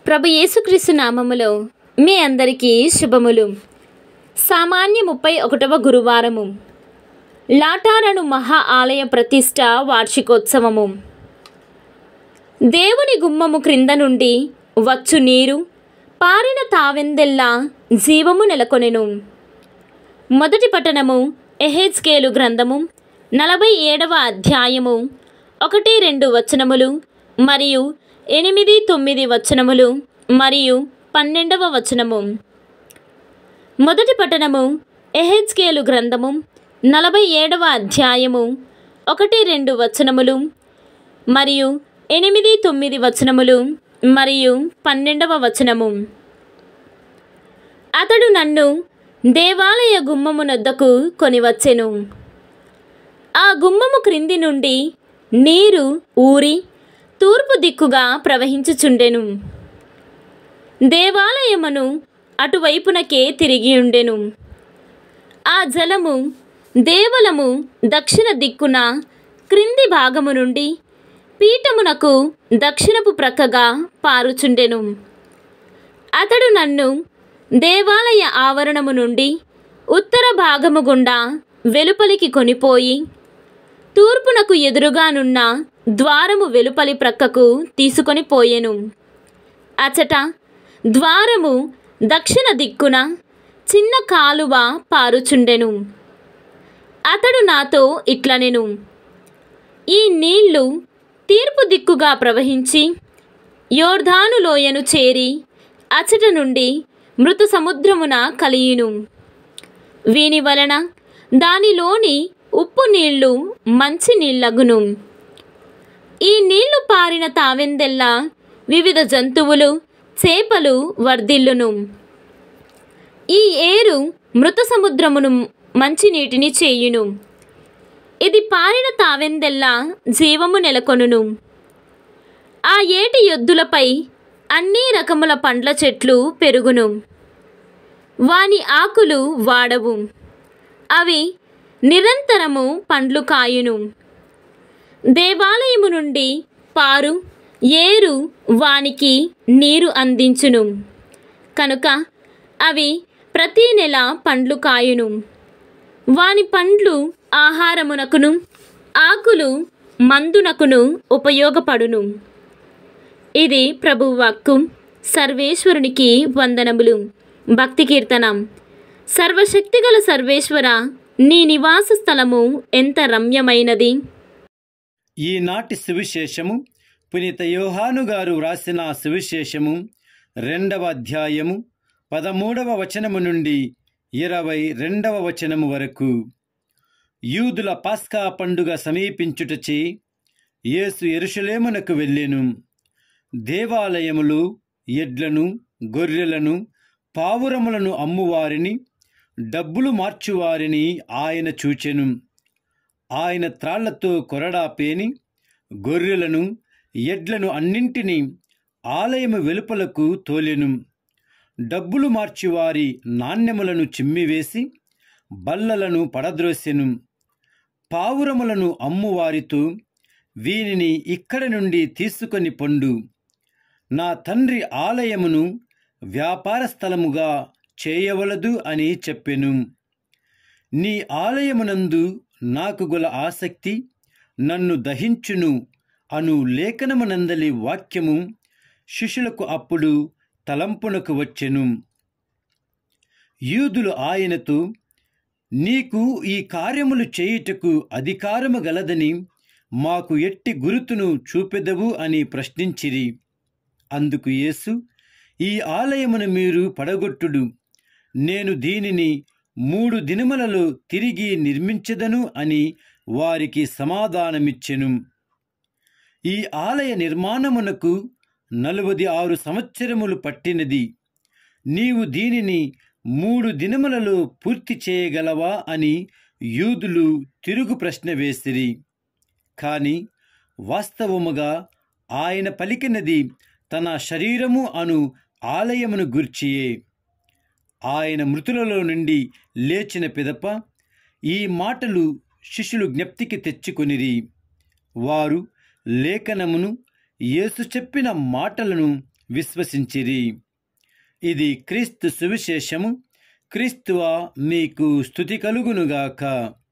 ప్రభు యేసుక్రీస్తు నామములో మీ అందరికీ శుభములు సామాన్య ముప్పై ఒకటవ గురువారము లాటారను మహా ఆలయ ప్రతిష్ట వార్షికోత్సవము దేవుని గుమ్మము క్రింద నుండి వచ్చు నీరు పారిన తావెందెల్లా జీవము నెలకొనెను మొదటి పట్టణము ఎహెజ్కేలు గ్రంథము నలభై ఏడవ అధ్యాయము ఒకటి రెండు వచనములు మరియు ఎనిమిది తొమ్మిది వచనములు మరియు పన్నెండవ వచనము మొదటి పట్టణము ఎహెజ్కేలు గ్రంథము నలభై ఏడవ అధ్యాయము ఒకటి రెండు వచనములు మరియు ఎనిమిది తొమ్మిది వచనములు మరియు పన్నెండవ వచనము అతడు నన్ను దేవాలయ గుమ్మమునొద్దకు కొనివచ్చెను ఆ గుమ్మము క్రింది నుండి నీరు ఊరి తూర్పు దిక్కుగా ప్రవహించుచుండెను దేవాలయమును అటువైపునకే తిరిగి ఉండెను ఆ జలము దేవలము దక్షిణ దిక్కున క్రింది భాగము నుండి పీఠమునకు దక్షిణపు ప్రక్కగా పారుచుండెను అతడు నన్ను దేవాలయ ఆవరణము నుండి ఉత్తర భాగము గుండా వెలుపలికి కొనిపోయి తూర్పునకు ఎదురుగానున్న ద్వారము వెలుపలి ప్రక్కకు తీసుకొని పోయెను అచట ద్వారము దక్షిణ దిక్కున చిన్న కాలువ పారుచుండెను అతడు నాతో ఇట్లనెను ఈ నీళ్లు తీర్పు దిక్కుగా ప్రవహించి యోర్ధాను లోయను చేరి అచట నుండి మృత సముద్రమున కలియును వీని వలన దానిలోని ఉప్పు నీళ్లు మంచి నీళ్లగును ఈ నీళ్లు పారిన తావెందెల్లా వివిధ జంతువులు చేపలు వర్ధిల్లును ఈ ఏరు మృత సముద్రమును మంచినీటిని చేయును ఇది పారిన తావెందెల్లా జీవము నెలకొనును ఆ ఏటి ఎద్దులపై అన్ని రకముల పండ్ల చెట్లు పెరుగును వాని ఆకులు వాడవు అవి నిరంతరము పండ్లు కాయును దేవాలయము నుండి పారు ఏరు వానికి నీరు అందించును కనుక అవి ప్రతి నెల పండ్లు కాయును వాని పండ్లు ఆహారమునకును ఆకులు మందునకును ఉపయోగపడును ఇది ప్రభువాక్కు సర్వేశ్వరునికి వందనములు భక్తి కీర్తనం సర్వశక్తిగల సర్వేశ్వర నీ నివాస స్థలము ఎంత రమ్యమైనది ఈనాటి సువిశేషము పునీత యోహాను గారు వ్రాసిన సువిశేషము రెండవ అధ్యాయము పదమూడవ వచనము నుండి ఇరవై రెండవ వచనము వరకు యూదుల పాస్కా పండుగ సమీపించుటచే యేసు ఎరుషలేమునకు వెళ్ళెను దేవాలయములు ఎడ్లను గొర్రెలను పావురములను అమ్మువారిని డబ్బులు మార్చువారిని ఆయన చూచెను ఆయన త్రాళ్లతో కొరడా పేని గొర్రెలను ఎడ్లను అన్నింటినీ ఆలయము వెలుపలకు తోలెను డబ్బులు మార్చివారి నాణ్యములను చిమ్మివేసి బల్లలను పడద్రోసెను పావురములను అమ్మువారితో వీనిని ఇక్కడి నుండి తీసుకొని పొండు నా తండ్రి ఆలయమును వ్యాపార స్థలముగా చేయవలదు అని చెప్పెను నీ ఆలయమునందు నాకు గల ఆసక్తి నన్ను దహించును అను లేఖనమునందలి వాక్యము శిష్యులకు అప్పుడు తలంపునకు వచ్చెను యూదులు ఆయనతో నీకు ఈ కార్యములు చేయుటకు అధికారము గలదని మాకు ఎట్టి గురుతును చూపెదవు అని ప్రశ్నించిరి అందుకు యేసు ఈ ఆలయమును మీరు పడగొట్టుడు నేను దీనిని మూడు దినములలో తిరిగి నిర్మించదను అని వారికి సమాధానమిచ్చెను ఈ ఆలయ నిర్మాణమునకు నలువది ఆరు సంవత్సరములు పట్టినది నీవు దీనిని మూడు దినములలో పూర్తి చేయగలవా అని యూదులు తిరుగు ప్రశ్న వేసిరి కాని వాస్తవముగా ఆయన పలికినది తన శరీరము అను ఆలయమును గూర్చియే ఆయన మృతులలో నుండి లేచిన పిదప ఈ మాటలు శిష్యులు జ్ఞప్తికి తెచ్చుకొనిరి వారు లేఖనమును యేసు చెప్పిన మాటలను విశ్వసించిరి ఇది క్రీస్తు సువిశేషము క్రీస్తువా మీకు స్థుతి కలుగునుగాక